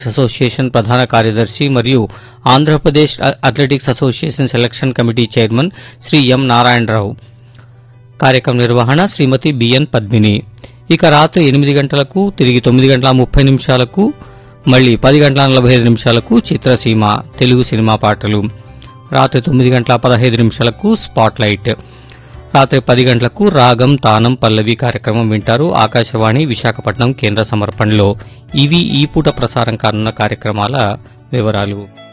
association ప్రధాన కార్యదర్శి మరియు Andhra Pradesh athletics association selection committee chairman Shri ఎం నారాయణరావు కార్యక్రమ నిర్వహణ శ్రీమతి బిఎన్ పద్మిని ఇక రాత్రి ఎనిమిది గంటలకు తిరిగి తొమ్మిది గంటల ముప్పై నిమిషాలకు మళ్ళీ పది గంటల నలభై ఐదు నిమిషాలకు చిత్రసీమ తెలుగు సినిమా పాటలు రాత్రి తొమ్మిది గంటల పదహైదు నిమిషాలకు స్పాట్ లైట్ రాత్రి పది గంటలకు రాగం తానం పల్లవి కార్యక్రమం వింటారు ఆకాశవాణి విశాఖపట్నం కేంద్ర సమర్పణలో ఇవి ఈ పూట ప్రసారం కానున్న కార్యక్రమాల వివరాలు